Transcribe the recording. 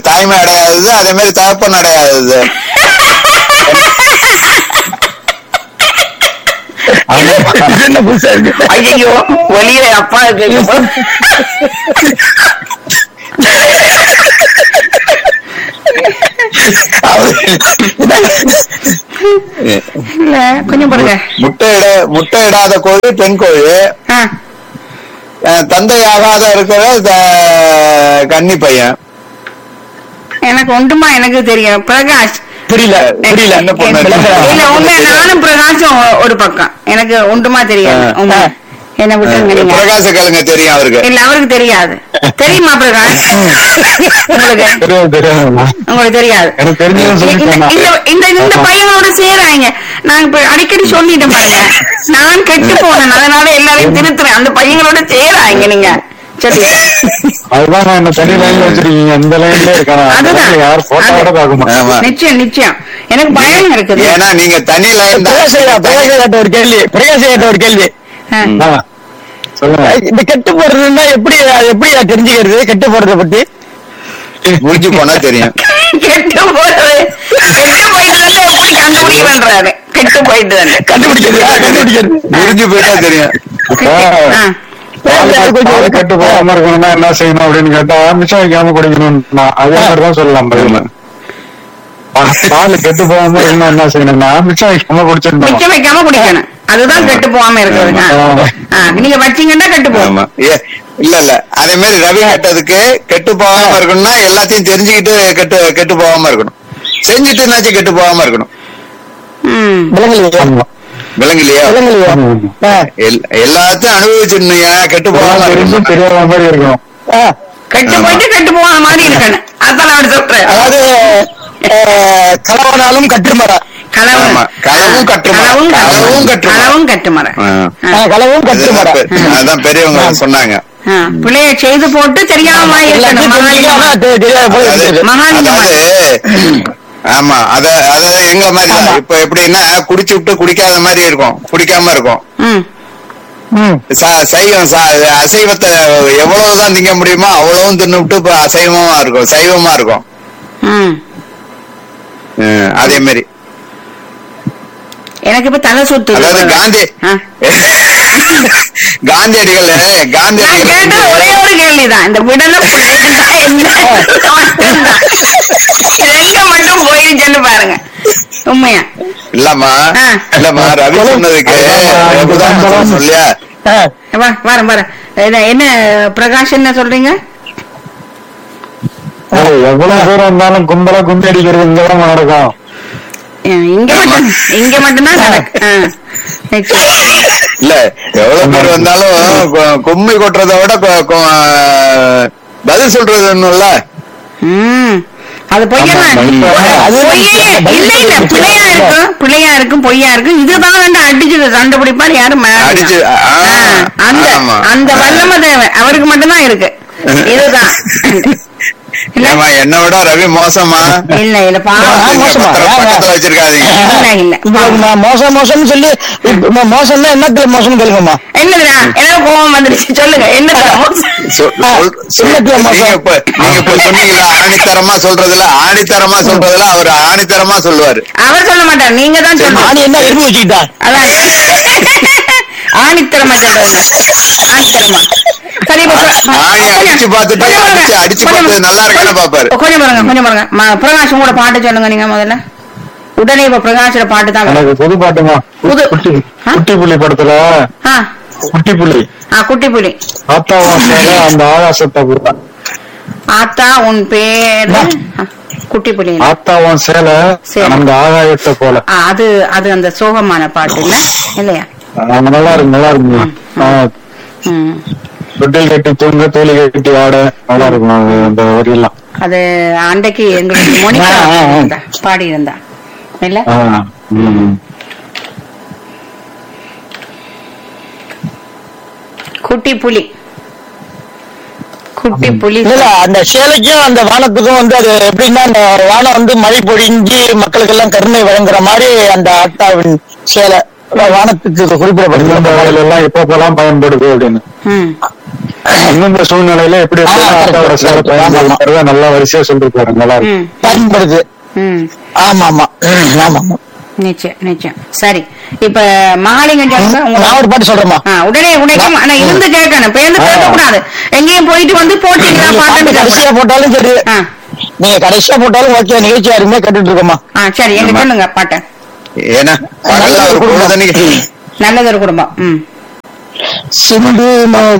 தாய்மை அடையாதது அதே மாதிரி தகப்பன் அடையாதது இது என்ன புதுசா இருக்கு ஐயோ வெளியில அப்பா கேட்கும் இல்ல கொஞ்சம் பாருங்க முட்டை இட முட்டை இடாத கோழி பெண் கோழி ஆ, அஹ், தந்தை ஆகாத இருக்கிற த- கன்னி பையன் எனக்கு ஒன்றுமா எனக்கு தெரியும் பிரகாஷ் புரியல புரியல என்ன பொண்ணு? இல்ல உண்மை நானும் பிரகாஷும் ஒ- ஒரு பக்கம் எனக்கு ஒன்றுமா தெரியாது ஆ. உண்மை என்ன விட்டுருங்க நீங்க பிரகாச கேளுங்க தெரியும் அவருக்கு இல்ல அவருக்கு தெரியாது தெரியுமா பிரகாஷ் உங்களுக்கு தெரியாது தெரியாதும்மா உங்களுக்கு தெரியாது எனக்கு தெரிஞ்சதை இந்த- சொல்லிட்டேன் நான். இந்த இந்த இந்த பையனோட சேராங்க நான் இப்ப அடிக்கடி சொல்லிட்டேன் பாருங்க நான் கெட்டு போனேன் அதனால எல்லாரையும் திருத்துறேன் அந்த பையங்களோட சேராங்க நீங்க சரி அதுதான் நான் என்ன தனி லைன்ல வச்சிருக்கீங்க இந்த லைன்ல இருக்கான அதுதான். யார் போட்டோட பாக்க மாட்டேன் ஆமா நிச்சயம் நிச்சயம் எனக்கு பயம் இருக்குது ஏன்னா நீங்க தனி லைன் பிரகாஷ் பிரகாஷ் ஒரு கேள்வி பிரகாஷ் ஒரு கேள்வி ஆ. ஆ, சொல்லுங்க இந்த கெட்டு போறதுன்னா எப்படி அது எப்படி தெரிஞ்சுக்கிறது கெட்டு போறத பத்தி முடிஞ்சு போனா தெரியும் கெட்டு போறது கெட்டு போயிட்டு வந்து எப்படி கண்டுபிடிக்கிறேன்றாரு கெட்டு போயிட்டு வந்து கண்டுபிடிக்கிறது கண்டுபிடிக்கிறது முடிஞ்சு போயிட்டா தெரியும் இப்போ ஆ. பால் பால் கெட்டு போகாம இருக்கணும்னா என்ன செய்யணும் அப்படின்னு கேட்டா மிச்சம் வைக்காம குடிக்கணும் அதே மாதிரிதான் சொல்லலாம் பதில் பால் கெட்டு போகாம இருக்கணும் என்ன செய்யணும்னா மிச்சம் வைக்காம குடிச்சிருந்தோம் மிச்சம் வைக்காம குடிக்கணும் அதுதான் கெட்டு போகாம இருக்கிறது ஆ. ஆ, நீங்க வச்சீங்கன்னா கெட்டு போகும் ஆமா ஏ, இல்ல இல்ல அதே மாதிரி ரவி கட்டதுக்கு கெட்டு போகாம இருக்கணும்னா எல்லாத்தையும் தெரிஞ்சுக்கிட்டு கெட்டு கெட்டு போகாம இருக்கணும் செஞ்சுட்டுனாச்சும் கெட்டு போகாம இருக்கணும் ம். விலங்குலையா ஆமா. விளங்கலையா விலங்குலையா ஆமா. எல்- எல்லாத்தையும் அனுபவிச்சிருந்தீங்க கெட்டு போகாம எல்லாம் தெரிஞ்சும் இருக்கணும் தெரியாத மாதிரி இருக்கணும் கெட்டு ஆமா. போயிட்டு கெட்டு போகாத மாதிரி இருக்கணும் அதான் அவர் சொல்றேன் அதாவது அஹ், கலவனாலும் கட்டுமரம் களவு ஆமா. களவும் கட்டுமரம். களவும் களவும் கட்டுமரம். களவும் கட்டுமரம் ஆ. ஆ. களவும் அதுதான் கட்டுமரம் பெ- அதான் பெரியவங்க சொன்னாங்க ஆ. பிள்ளைய செய்து போட்டு தெரியாம இருக்கணும் எல்லாத்தையும் தெரிஞ்சுக்காம மகாலிங்கமா. தெ- தெரியாத போய் அதாவது இருக்குது. மகாலிங்கமா. அதாவது ஆமா அத அதாவது எங்களை மாதிரி தான். இப்ப எப்படின்னா குடிச்சு விட்டு குடிக்காத மாதிரி இருக்கும் குடிக்காம இருக்கும் ம். ம். ச- சைவம் ச- அசைவத்தை எவ்வளவுதான் திங்க முடியுமோ அவ்வளவும் தின்னுவிட்டு இப்ப அசைவமா இருக்கும் சைவமா இருக்கும் ம். ம், அதே மாதிரி எனக்கு இப்ப தலை சுத்து அதாவது காந்தி காந்தியடிகள் நான் காந்தியடிகள் கேட்ட ஒரே ஒரு கேள்விதான் இந்த விடல புள்ளைன்னா என்ன மட்டும்தான். ரெண்டு மட்டும் போயிருச்சுன்னு பாருங்க உண்மையா இல்லம்மா ஆ. இல்லம்மா ரவி சொன்னதுக்கு அதுதான் உதாரணம் சொல்லியா ஆ. வா வரேன் வரேன் இது என்ன பிரகாஷ் என்ன சொல்றீங்க ஏய், எவ்வளவு தூரம் இருந்தாலும் கும்பலா கும்பி அடிக்கிறது இங்கதான் நடக்கும் அஹ் இங்க மட்டும் இங்க மட்டும்தான் நடக்கு ஆ. நிச்சயம். இல்ல எவ்வளவு பேர் வந்தாலும் கு- கும்மி கொட்டுறதை விட கு- கு- பதில் சொல்றது ஒண்ணும்ல ம். அது பொய்யெல்லாம் ஆமா, அது பொய்யே இல்ல இல்ல பிள்ளையா இருக்கும் பிள்ளையா இருக்கும் பொய்யா இருக்கும் இதுதான் வந்து அடிச்சு சண்டை பிடிப்பாரு யாரும் மா- அடிச்சு, ஆ, ஆ, அந்த ஆமா. அந்த வல்லமை தேவை அவருக்கு மட்டும்தான் இருக்கு இதுதான் இல்ல ஏமா என்ன விட ரவி மோசமா இல்ல இல்ல பாவம் பக்கத்துல- மோசமா? பக்கத்துல வச்சிருக்காதீங்க இல்ல இல்ல இப்ப நான் மோசம் மோசம்னு சொல்லி இப்ப மோசம்னா என்னத்துல மோசம் கேளுங்கம்மா என்னதுடா எனக்கு கோவம் வந்துடுச்சு சொல்லுங்க என்னடா சொல்- சொல்- சொல்- இல்லத்துல மோசம். நீங்க இப்ப நீங்க இப்ப சொன்னீங்களா ஆணித்தரமா சொல்றதுல ஆணித்தரமா சொல்றதுல அவர் ஆணித்தரமா சொல்லுவாரு அவர் சொல்ல மாட்டார் நீங்க தான் சொல்லணும் ஆணி என்ன எறும்பு வச்சுக்கிட்டா அதான் ஆணித்தரமா சொல்றதுங்க ஆணித்தரமா சரி இப்ப பிர- ஆணி அடிச்சு பார்த்துட்டு கொஞ்சம் பாருங்க. அடிச்சு அடிச்சு கொஞ்சம் பார்த்து நல்லா இருக்கான்னு பாப்பாரு கொஞ்சம் பாருங்க கொஞ்சம் பாருங்க ம- பிரகாஷ் உங்களோட பாட்டு சொல்லுங்க நீங்க முதல்ல உடனே இப்ப பிரகாஷோட பாட்டு தான் வரும். எனக்கு புது பாட்டுமா புது. குட்டி ஆ? குட்டி புலி படத்துல ஆ குட்டி புலி ஆ குட்டி புலி ஆத்தா வாசல அந்த ஆகாசத்தை கூட ஆத்தா உன் பேரு ஆ, குட்டி புலி ஆத்தாவும் சேலை சேலை. அந்த ஆகாயத்தை போல ஆ, அது அது அந்த சோகமான பாட்டு இல்ல இல்லையா ஆ, நல்லா இருக்கு நல்லா இருக்கு ஆ, ம் தொட்டில் கட்டி தூங்க தூளி கட்டி ஆட நல்லா இருக்கும் அது அந்த வரியெல்லாம் அது அன்றைக்கு எங்களுக்கு மோனிகா ஆ, ஆ, ஆ. இருந்தா, பாடி இருந்தா இல்ல ஆ, ம். குட்டி புலி குட்டி புலி இல்ல அந்த சேலைக்கும் அந்த வானத்துக்கும் வந்து அது எப்படின்னா அந்த வானம் வந்து மழை பொழிஞ்சு மக்களுக்கு எல்லாம் கருணை வழங்குற மாதிரி அந்த ஆட்டாவின் சேலை வானத்துக்கு எந்தெந்த குறிப்பிடப்படுகிறது வகையில எல்லாம் எப்பப்பெல்லாம் பயன்படுது அப்படின்னு ம் இந்த சூழ்நிலையில எப்படி எப்படி ஆ, ஆட்டோட சேவை ஆமா, ஆமா. பயன்படுத்துறத நல்லா வரிசையா சொல்லிருக்காரு நல்லா இருக்கு ம் பயன்படுது ம் ஆமா ஆமா ம், ஆமா ஆமா நிச்சயம் நிச்சயம் சரி இப்ப மகாலிங்கம் சொல்லுங்க உங்க நான் ஒரு பாட்டு சொல்றேமா ஆ, உடனே உடைக்கும் ஆனா இருந்து கேட்கணும் பேருந்து கேட்க கூடாது எங்கேயும் போயிட்டு வந்து போட்டீங்களா நீங்க பாட்டு பாட்டுன்னு கடைசியா கேட்கணும். போட்டாலும் சரி ஆ நீங்க கடைசியா போட்டாலும் ஓகே நிகழ்ச்சி யாருமே கேட்டுட்டு இருக்கோமா ஆ சரி எங்க ஆமா. சொல்லுங்க பாட்டை ஏன்னா பகல்ல ஒரு பொழுதன்னைக்கு நல்லது ஒரு குடும்பம் ம் சிந்து